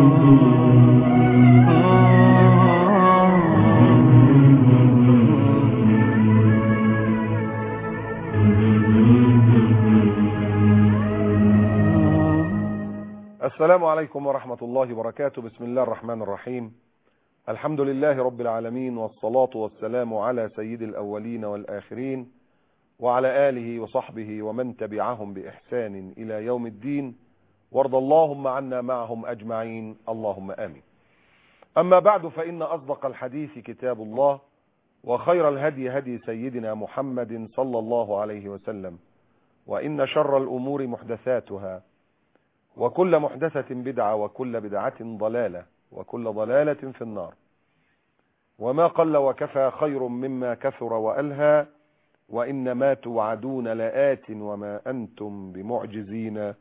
السلام عليكم ورحمة الله وبركاته بسم الله الرحمن الرحيم الحمد لله رب العالمين والصلاة والسلام على سيد الأولين والآخرين وعلى آله وصحبه ومن تبعهم بإحسان إلى يوم الدين وارض اللهم عنا معهم أجمعين اللهم آمين أما بعد فإن أصدق الحديث كتاب الله وخير الهدي هدي سيدنا محمد صلى الله عليه وسلم وإن شر الأمور محدثاتها وكل محدثة بدعة وكل بدعة ضلالة وكل ضلالة في النار وما قل وكفى خير مما كثر وألهى وإنما توعدون لآت وما أنتم بمعجزين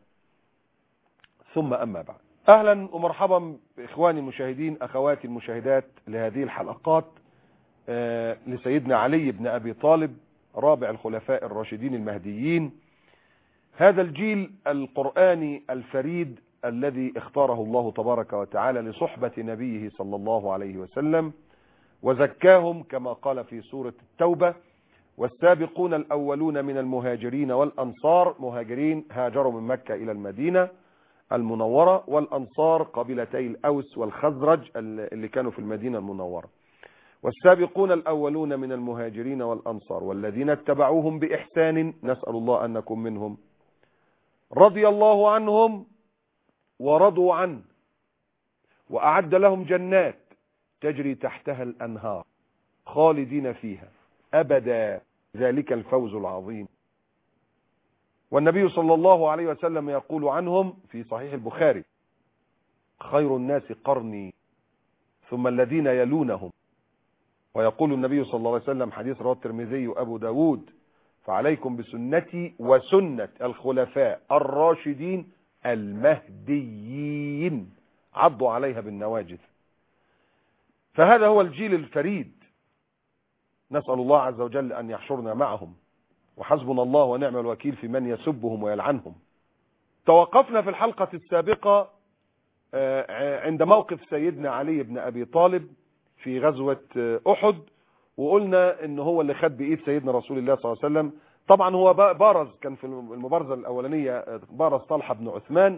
ثم أما بعد أهلا ومرحبا بإخواني المشاهدين أخواتي المشاهدات لهذه الحلقات آه لسيدنا علي بن أبي طالب رابع الخلفاء الراشدين المهديين هذا الجيل القرآني الفريد الذي اختاره الله تبارك وتعالى لصحبة نبيه صلى الله عليه وسلم وزكاهم كما قال في سورة التوبة والسابقون الأولون من المهاجرين والأنصار مهاجرين هاجروا من مكة إلى المدينة المنورة والأنصار قبيلتي الأوس والخزرج اللي كانوا في المدينة المنورة والسابقون الأولون من المهاجرين والأنصار والذين اتبعوهم بإحسان نسأل الله أن نكون منهم رضي الله عنهم ورضوا عنه وأعد لهم جنات تجري تحتها الأنهار خالدين فيها أبدا ذلك الفوز العظيم والنبي صلى الله عليه وسلم يقول عنهم في صحيح البخاري خير الناس قرني ثم الذين يلونهم ويقول النبي صلى الله عليه وسلم حديث رواه الترمذي وأبو داود فعليكم بسنتي وسنة الخلفاء الراشدين المهديين عضوا عليها بالنواجذ فهذا هو الجيل الفريد نسأل الله عز وجل أن يحشرنا معهم وحسبنا الله ونعم الوكيل في من يسبهم ويلعنهم توقفنا في الحلقة السابقة عند موقف سيدنا علي بن أبي طالب في غزوة أحد وقلنا ان هو اللي خد بايد سيدنا رسول الله صلى الله عليه وسلم طبعا هو بارز كان في المبارزه الاولانيه بارز طلحه بن عثمان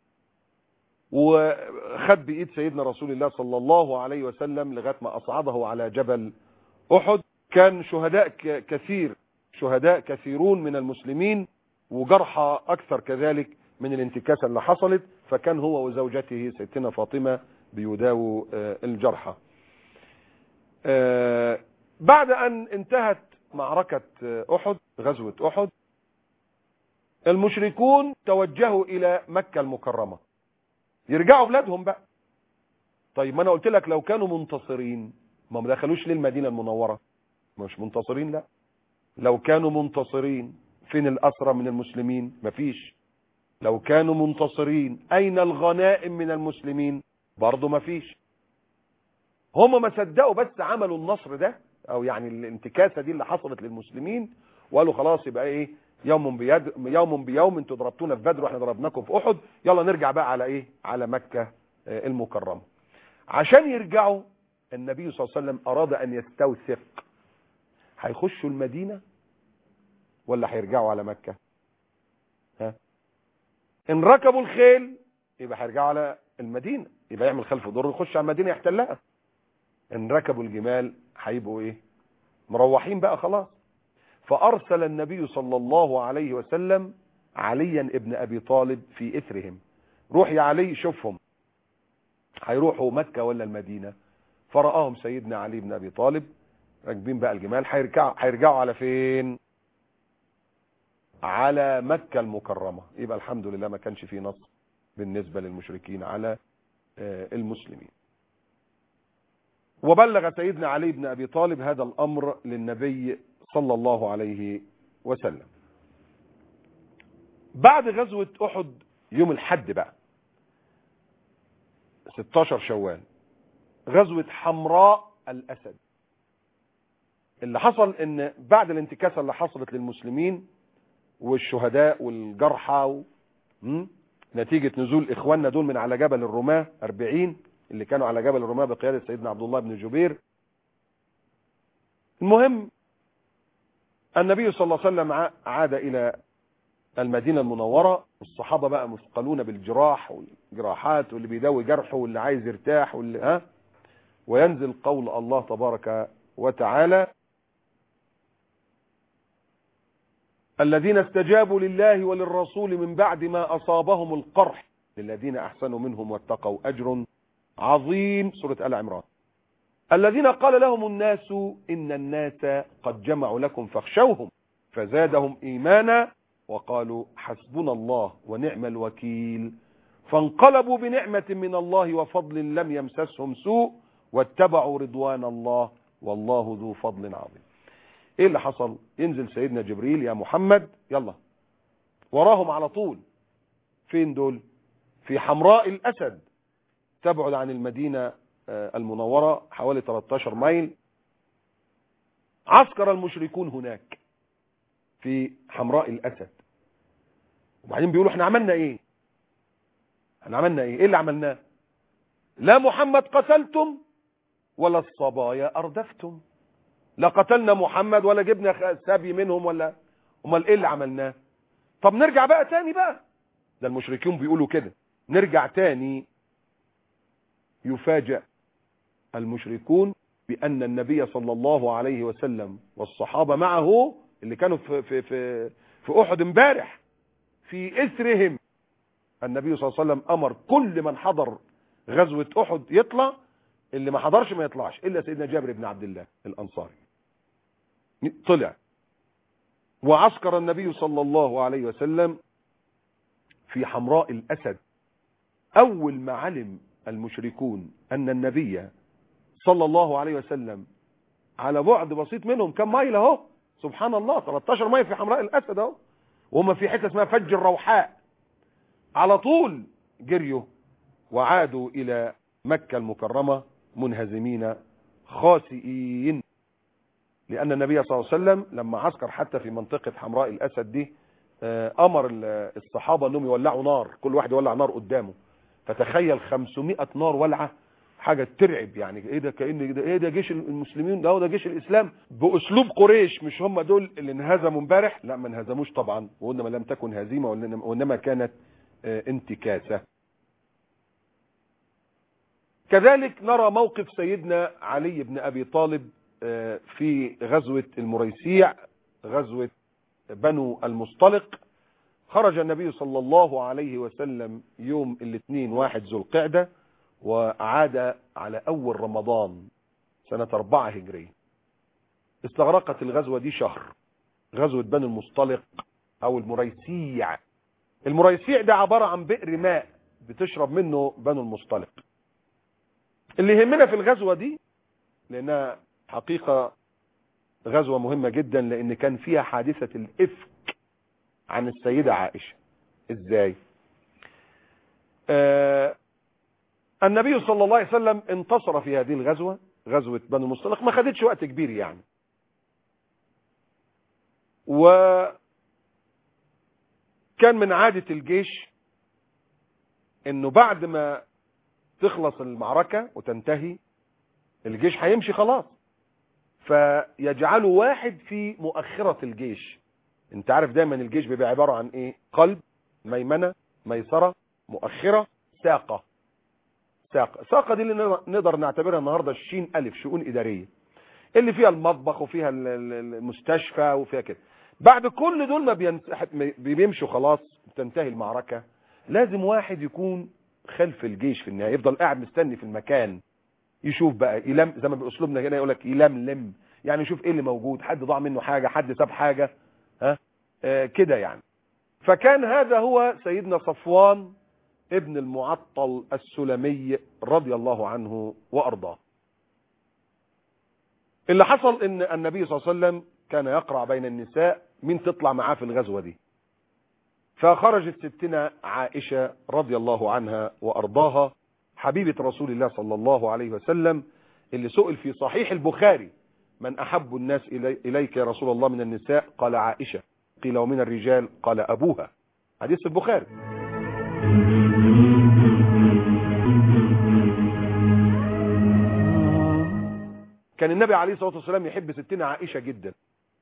وخد بايد سيدنا رسول الله صلى الله عليه وسلم لغايه ما اصعده على جبل احد كان شهداء كثير شهداء كثيرون من المسلمين وجرحى اكثر كذلك من الانتكاسه اللي حصلت فكان هو وزوجته ستنا فاطمه بيداووا الجرحى بعد أن انتهت معركة أحد غزوة أحد المشركون توجهوا إلى مكة المكرمة يرجعوا بلادهم بقى طيب ما أنا قلت لك لو كانوا منتصرين ما دخلوش للمدينة المنورة مش منتصرين لا لو كانوا منتصرين فين الأسرى من المسلمين مفيش لو كانوا منتصرين أين الغنائم من المسلمين برضه مفيش هم ما صدقوا بس عملوا النصر ده او يعني الانتكاسه دي اللي حصلت للمسلمين وقالوا خلاص يبقى ايه يوم بيد يوم بيوم انتوا ضربتونا في بدر واحنا ضربناكم في احد يلا نرجع بقى على ايه على مكه المكرمه عشان يرجعوا النبي صلى الله عليه وسلم اراد ان يستوثق هيخشوا المدينه ولا هيرجعوا على مكه ها ان ركبوا الخيل يبقى هيرجعوا على المدينه يبقى يعمل خلف دور يخش على المدينه يحتلها ان ركبوا الجمال هيبقوا ايه مروحين بقى خلاص فارسل النبي صلى الله عليه وسلم عليا ابن ابي طالب في اثرهم روح يا علي شوفهم هيروحوا مكة ولا المدينة فرآهم سيدنا علي بن ابي طالب راكبين بقى الجمال هيرجعوا هيرجعوا على فين على مكة المكرمة يبقى الحمد لله ما كانش فيه نصر بالنسبة للمشركين على المسلمين وبلغ سيدنا علي بن أبي طالب هذا الأمر للنبي صلى الله عليه وسلم بعد غزوة أحد يوم الحد بقى 16 شوال غزوة حمراء الأسد اللي حصل ان بعد الانتكاسة اللي حصلت للمسلمين والشهداء والجرحى و... نتيجة نزول إخواننا دول من على جبل الرماة 40 اللي كانوا على جبل الرماة بقيادة سيدنا عبد الله بن جبير المهم النبي صلى الله عليه وسلم عاد إلى المدينة المنورة الصحابة بقى مثقلون بالجراح والجراحات واللي بيداوي جرحه واللي عايز يرتاح واللي ها وينزل قول الله تبارك وتعالى الذين استجابوا لله وللرسول من بعد ما أصابهم القرح للذين أحسنوا منهم واتقوا أجر عظيم سورة آل عمران الذين قال لهم الناس إن الناس قد جمعوا لكم فاخشوهم فزادهم إيمانا وقالوا حسبنا الله ونعم الوكيل فانقلبوا بنعمة من الله وفضل لم يمسسهم سوء واتبعوا رضوان الله والله ذو فضل عظيم ايه اللي حصل ينزل سيدنا جبريل يا محمد يلا وراهم على طول فين دول في حمراء الاسد تبعد عن المدينة المنورة حوالي 13 ميل عسكر المشركون هناك في حمراء الاسد وبعدين بيقولوا احنا عملنا ايه احنا عملنا ايه ايه اللي عملناه لا محمد قتلتم ولا الصبايا اردفتم لا قتلنا محمد ولا جبنا سبي منهم ولا امال ايه اللي عملناه طب نرجع بقى تاني بقى ده المشركين بيقولوا كده نرجع تاني يفاجأ المشركون بأن النبي صلى الله عليه وسلم والصحابة معه اللي كانوا في في في, في أحد امبارح في إثرهم النبي صلى الله عليه وسلم أمر كل من حضر غزوة أحد يطلع اللي ما حضرش ما يطلعش إلا سيدنا جابر بن عبد الله الأنصاري طلع وعسكر النبي صلى الله عليه وسلم في حمراء الأسد أول ما علم المشركون أن النبي صلى الله عليه وسلم على بعد بسيط منهم كم ميل اهو سبحان الله 13 ميل في حمراء الأسد اهو وهم في حته اسمها فج الروحاء على طول جريوا وعادوا إلى مكة المكرمة منهزمين خاسئين لأن النبي صلى الله عليه وسلم لما عسكر حتى في منطقة حمراء الأسد دي أمر الصحابة أنهم يولعوا نار كل واحد يولع نار قدامه فتخيل 500 نار ولعة حاجة ترعب يعني ايه ده كأن ده ايه ده جيش المسلمين ده ده جيش الإسلام بأسلوب قريش مش هم دول اللي انهزموا امبارح لا ما انهزموش طبعا وإنما لم تكن هزيمة وإنما كانت انتكاسة كذلك نرى موقف سيدنا علي بن أبي طالب في غزوة المريسيع غزوة بنو المصطلق خرج النبي صلى الله عليه وسلم يوم الاثنين واحد ذو القعدة وعاد على أول رمضان سنة أربعة هجرية استغرقت الغزوة دي شهر غزوة بنو المصطلق أو المريسيع المريسيع ده عبارة عن بئر ماء بتشرب منه بنو المصطلق اللي يهمنا في الغزوة دي لأنها حقيقة غزوة مهمة جدا لأن كان فيها حادثة الإفك عن السيدة عائشة إزاي آه النبي صلى الله عليه وسلم انتصر في هذه الغزوة غزوة بنو المصطلق ما خدتش وقت كبير يعني وكان من عادة الجيش انه بعد ما تخلص المعركة وتنتهي الجيش هيمشي خلاص فيجعلوا واحد في مؤخرة الجيش انت عارف دايما الجيش بيبقى عبارة عن ايه قلب ميمنة ميسرة مؤخرة ساقة ساقة ساقة دي اللي نقدر نعتبرها النهاردة الشين ألف شؤون إدارية اللي فيها المطبخ وفيها المستشفى وفيها كده بعد كل دول ما بيمشوا خلاص تنتهي المعركة لازم واحد يكون خلف الجيش في النهاية يفضل قاعد مستني في المكان يشوف بقى يلم زي ما باسلوبنا هنا يقول لك يلملم يعني يشوف ايه اللي موجود حد ضاع منه حاجة حد ساب حاجة ها آه كده يعني فكان هذا هو سيدنا صفوان ابن المعطل السلمي رضي الله عنه وارضاه اللي حصل ان النبي صلى الله عليه وسلم كان يقرع بين النساء مين تطلع معاه في الغزوة دي فخرجت ستنا عائشة رضي الله عنها وارضاها حبيبة رسول الله صلى الله عليه وسلم اللي سئل في صحيح البخاري من أحب الناس إلي إليك يا رسول الله من النساء قال عائشة قيل ومن الرجال قال أبوها حديث البخاري كان النبي عليه الصلاة والسلام يحب ستنا عائشة جدا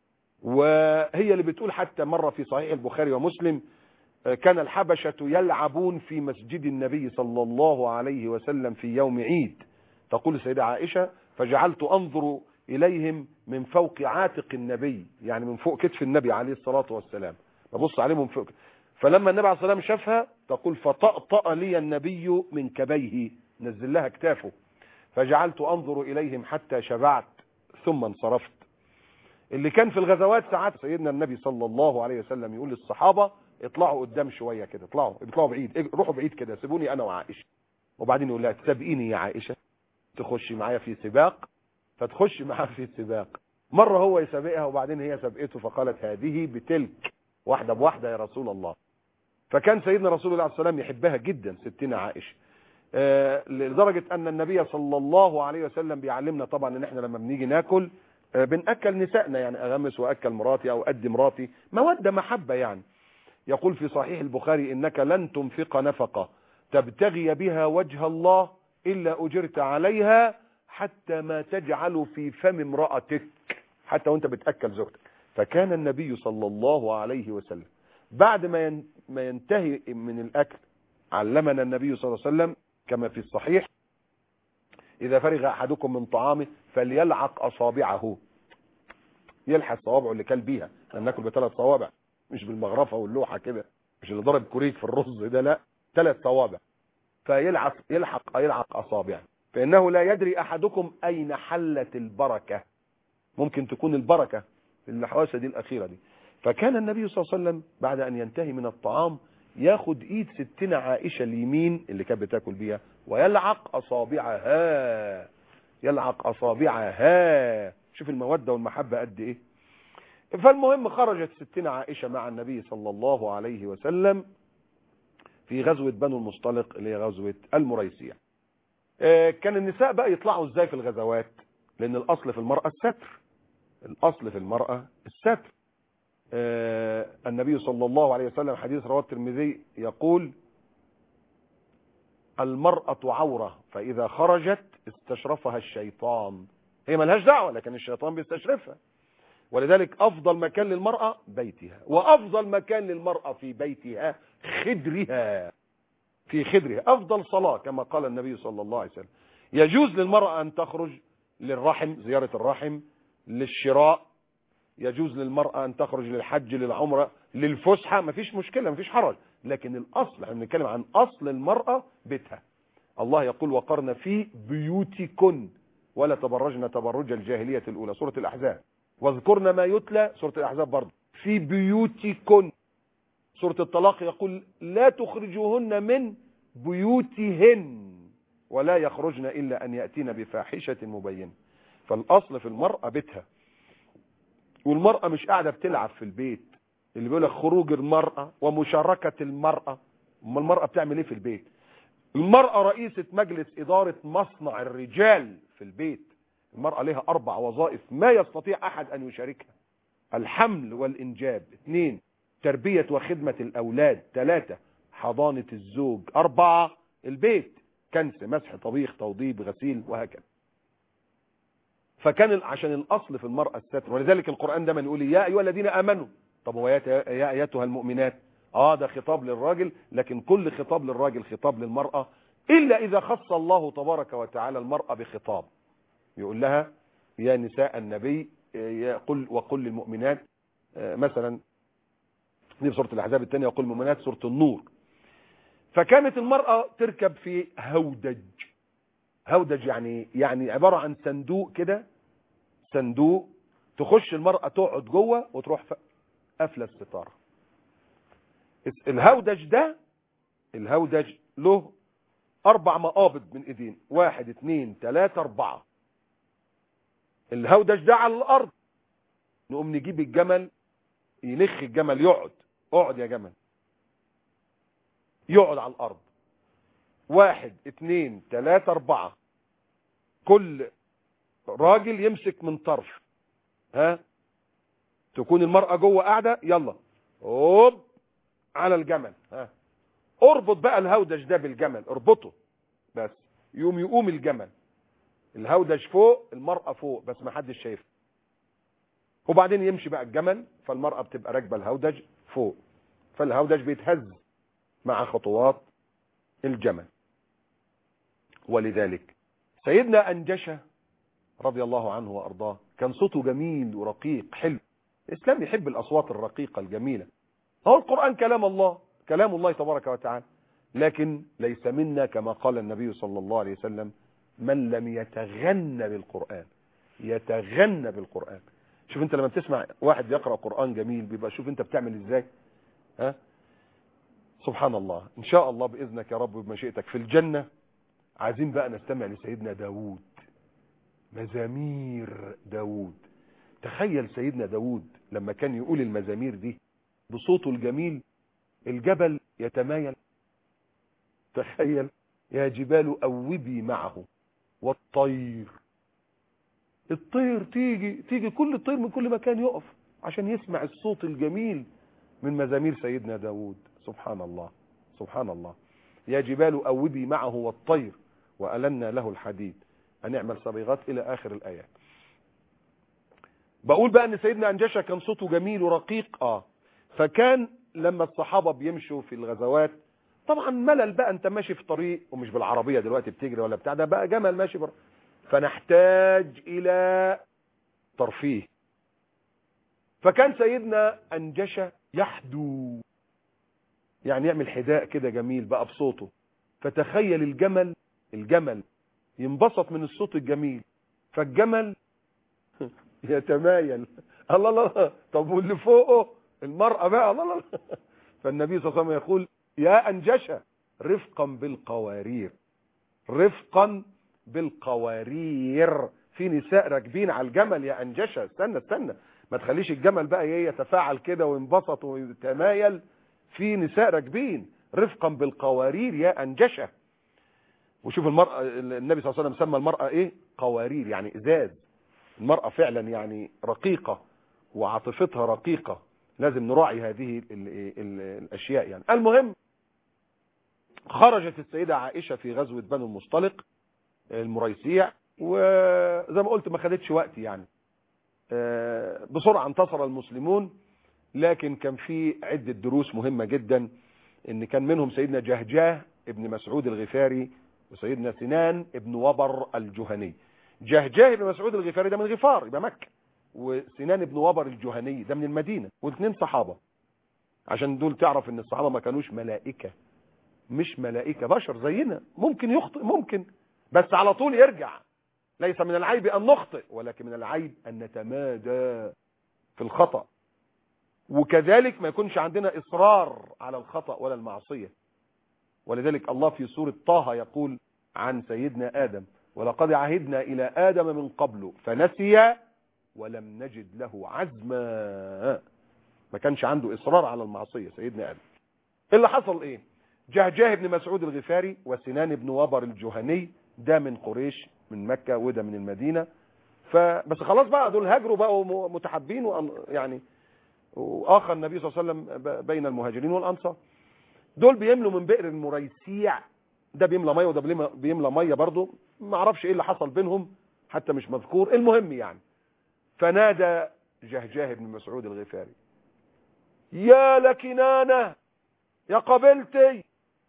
وهي اللي بتقول حتى مرة في صحيح البخاري ومسلم كان الحبشة يلعبون في مسجد النبي صلى الله عليه وسلم في يوم عيد تقول السيدة عائشة فجعلت أنظر إليهم من فوق عاتق النبي يعني من فوق كتف النبي عليه الصلاة والسلام ببص عليهم من فوق فلما النبي عليه الصلاة والسلام شافها تقول فطأطأ لي النبي من كبيه نزل لها كتافه فجعلت أنظر إليهم حتى شبعت ثم انصرفت اللي كان في الغزوات ساعات سيدنا النبي صلى الله عليه وسلم يقول للصحابة اطلعوا قدام شوية كده اطلعوا اطلعوا بعيد روحوا بعيد كده سيبوني انا وعائشة وبعدين يقول لها تسابقيني يا عائشة تخشي معايا في سباق فتخش معاه في سباق مرة هو يسابقها وبعدين هي سبقته فقالت هذه بتلك واحدة بواحدة يا رسول الله فكان سيدنا رسول الله عليه السلام يحبها جدا ستنا عائشة آه لدرجة ان النبي صلى الله عليه وسلم بيعلمنا طبعا ان احنا لما بنيجي ناكل آه بنأكل نسائنا يعني اغمس واكل مراتي او ادي مراتي مودة محبة يعني يقول في صحيح البخاري انك لن تنفق نفقة تبتغي بها وجه الله الا اجرت عليها حتى ما تجعل في فم امرأتك حتى وانت بتأكل زوجتك فكان النبي صلى الله عليه وسلم بعد ما ما ينتهي من الاكل علمنا النبي صلى الله عليه وسلم كما في الصحيح اذا فرغ احدكم من طعامه فليلعق اصابعه يلحس صوابعه اللي كل بيها احنا بناكل بثلاث صوابع مش بالمغرفه واللوحه كده مش اللي ضرب كوريك في الرز ده لا ثلاث صوابع فيلعق يلحق يلعق اصابعه فانه لا يدري احدكم اين حلت البركه ممكن تكون البركه في الحواسه دي الاخيره دي فكان النبي صلى الله عليه وسلم بعد ان ينتهي من الطعام ياخد ايد ستنا عائشه اليمين اللي كانت بتاكل بيها ويلعق اصابعها يلعق اصابعها شوف الموده والمحبه قد ايه فالمهم خرجت ستنا عائشه مع النبي صلى الله عليه وسلم في غزوه بنو المصطلق اللي هي غزوه المريسيه كان النساء بقى يطلعوا ازاي في الغزوات لان الاصل في المراه الستر الاصل في المراه الستر آه النبي صلى الله عليه وسلم حديث رواه الترمذي يقول المرأة عورة فإذا خرجت استشرفها الشيطان هي ملهاش دعوة لكن الشيطان بيستشرفها ولذلك أفضل مكان للمرأة بيتها وأفضل مكان للمرأة في بيتها خدرها في خدرها أفضل صلاة كما قال النبي صلى الله عليه وسلم يجوز للمرأة أن تخرج للرحم زيارة الرحم للشراء يجوز للمرأة أن تخرج للحج للعمرة للفسحة مفيش مشكلة مفيش حرج لكن الأصل احنا بنتكلم عن أصل المرأة بيتها الله يقول وقرن في بيوتكن ولا تبرجن تبرج الجاهلية الأولى سورة الأحزاب واذكرن ما يتلى سورة الأحزاب برضه في بيوتكن سورة الطلاق يقول لا تخرجوهن من بيوتهن ولا يخرجن إلا أن يأتين بفاحشة مبينة فالأصل في المرأة بيتها والمرأة مش قاعدة بتلعب في البيت اللي بيقول لك خروج المرأة ومشاركة المرأة اما المرأة بتعمل ايه في البيت المرأة رئيسة مجلس إدارة مصنع الرجال في البيت المرأة لها أربع وظائف ما يستطيع أحد أن يشاركها الحمل والإنجاب اثنين تربية وخدمة الأولاد ثلاثة حضانة الزوج أربعة البيت كنس مسح طبيخ توضيب غسيل وهكذا فكان عشان الاصل في المرأة الستر ولذلك القرآن دايما يقول يا ايها الذين امنوا طب هو يا ايتها المؤمنات اه ده خطاب للراجل لكن كل خطاب للراجل خطاب للمرأة الا اذا خص الله تبارك وتعالى المرأة بخطاب يقول لها يا نساء النبي يقول وقل للمؤمنات مثلا دي في سورة الاحزاب الثانية وقل للمؤمنات سورة النور فكانت المرأة تركب في هودج هودج يعني يعني عبارة عن صندوق كده صندوق تخش المرأة تقعد جوه وتروح قافله الستارة الهودج ده الهودج له اربع مقابض من ايدين واحد اتنين تلاتة اربعة الهودج ده على الارض نقوم نجيب الجمل ينخ الجمل يقعد اقعد يا جمل يقعد على الارض واحد اتنين تلاتة اربعة كل راجل يمسك من طرف ها تكون المرأة جوه قاعدة يلا هوب على الجمل ها اربط بقى الهودج ده بالجمل اربطه بس يقوم يقوم الجمل الهودج فوق المرأة فوق بس ما حدش شايفه وبعدين يمشي بقى الجمل فالمرأة بتبقى راكبه الهودج فوق فالهودج بيتهز مع خطوات الجمل ولذلك سيدنا أنجشة رضي الله عنه وأرضاه كان صوته جميل ورقيق حلو الإسلام يحب الأصوات الرقيقة الجميلة هو القرآن كلام الله كلام الله تبارك وتعالى لكن ليس منا كما قال النبي صلى الله عليه وسلم من لم يتغنى بالقرآن يتغنى بالقرآن شوف انت لما بتسمع واحد يقرأ قرآن جميل بيبقى شوف انت بتعمل ازاي ها سبحان الله ان شاء الله بإذنك يا رب بمشيئتك في الجنة عايزين بقى نستمع لسيدنا داود مزامير داود تخيل سيدنا داود لما كان يقول المزامير دي بصوته الجميل الجبل يتمايل تخيل يا جبال أوبي معه والطير الطير تيجي تيجي كل الطير من كل مكان يقف عشان يسمع الصوت الجميل من مزامير سيدنا داود سبحان الله سبحان الله يا جبال أوبي معه والطير وألنا له الحديد أن يعمل صبيغات إلى آخر الآيات بقول بقى أن سيدنا أنجشة كان صوته جميل ورقيق آه فكان لما الصحابة بيمشوا في الغزوات طبعا ملل بقى انت ماشي في طريق ومش بالعربية دلوقتي بتجري ولا بتاع ده بقى جمل ماشي بر... فنحتاج الى ترفيه فكان سيدنا انجشة يحدو يعني يعمل حداء كده جميل بقى بصوته فتخيل الجمل الجمل ينبسط من الصوت الجميل فالجمل يتمايل الله الله طب واللي فوقه المرأة بقى الله الله فالنبي صلى الله عليه وسلم يقول يا أنجشة رفقا بالقوارير رفقا بالقوارير في نساء راكبين على الجمل يا أنجشة استنى استنى ما تخليش الجمل بقى ايه يتفاعل كده وينبسط ويتمايل في نساء راكبين رفقا بالقوارير يا أنجشة وشوف المرأة النبي صلى الله عليه وسلم سمى المرأة ايه قوارير يعني ازاز المرأة فعلا يعني رقيقة وعاطفتها رقيقة لازم نراعي هذه ال ال ال الاشياء يعني المهم خرجت السيدة عائشة في غزوة بنو المصطلق المريسيع وزي ما قلت ما خدتش وقت يعني بسرعة انتصر المسلمون لكن كان في عدة دروس مهمة جدا ان كان منهم سيدنا جهجاه ابن مسعود الغفاري وسيدنا سنان ابن وبر الجهني جهجاه ابن مسعود الغفاري ده من غفار يبقى مكة وسنان ابن وبر الجهني ده من المدينة والاثنين صحابة عشان دول تعرف ان الصحابة ما كانوش ملائكة مش ملائكة بشر زينا ممكن يخطئ ممكن بس على طول يرجع ليس من العيب ان نخطئ ولكن من العيب ان نتمادى في الخطأ وكذلك ما يكونش عندنا اصرار على الخطأ ولا المعصية ولذلك الله في سورة طه يقول عن سيدنا آدم ولقد عهدنا إلى آدم من قبل فنسي ولم نجد له عزما ما كانش عنده إصرار على المعصية سيدنا آدم اللي حصل إيه جهجاه بن مسعود الغفاري وسنان بن وبر الجهني ده من قريش من مكة وده من المدينة فبس خلاص بقى دول هاجروا بقوا متحبين يعني واخر النبي صلى الله عليه وسلم بين المهاجرين والانصار دول بيملوا من بئر المريسيع ده بيملى ميه وده بيملى ميه برضه ما اعرفش ايه اللي حصل بينهم حتى مش مذكور المهم يعني فنادى جهجاه بن مسعود الغفاري يا لكنانة يا قبلتي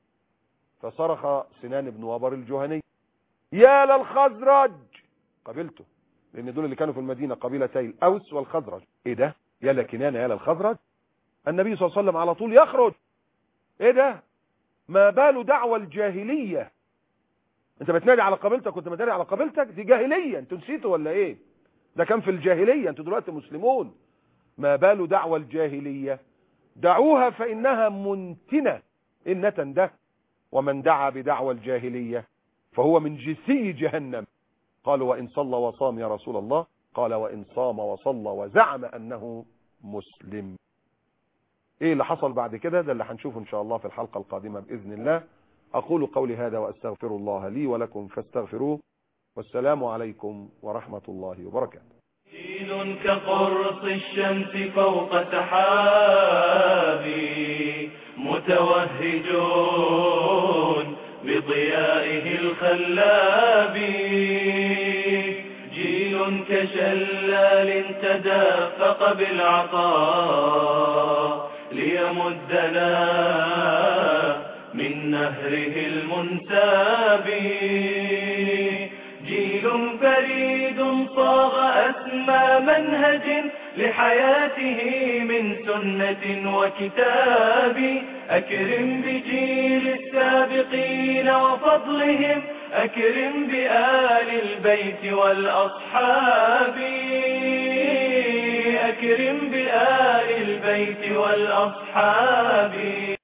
فصرخ سنان بن وبر الجهني يا للخزرج قبلته لان دول اللي كانوا في المدينة قبيلتي الاوس والخزرج ايه ده يا لكنانة يا للخزرج النبي صلى الله عليه وسلم على طول يخرج ايه ده ما بال دعوة الجاهلية انت بتنادي على قبيلتك كنت بتنادي على قبيلتك دي جاهلية انتوا نسيتوا ولا ايه ده كان في الجاهلية انتوا دلوقتي مسلمون ما بال دعوة الجاهلية دعوها فإنها منتنة إنة ده ومن دعا بدعوى الجاهلية فهو من جسي جهنم قالوا وإن صلى وصام يا رسول الله قال وإن صام وصلى وزعم أنه مسلم ايه اللي حصل بعد كده ده اللي هنشوفه ان شاء الله في الحلقة القادمة بإذن الله أقول قولي هذا وأستغفر الله لي ولكم فاستغفروه والسلام عليكم ورحمة الله وبركاته دين كقرص الشمس فوق سحاب متوهجون بضيائه الخلاب جيل كشلال تدافق بالعطاء ليمدنا من نهره المنساب جيل فريد صاغ أسمى منهج لحياته من سنة وكتاب أكرم بجيل السابقين وفضلهم أكرم بآل البيت والأصحاب أكرم بآل البيت والأصحاب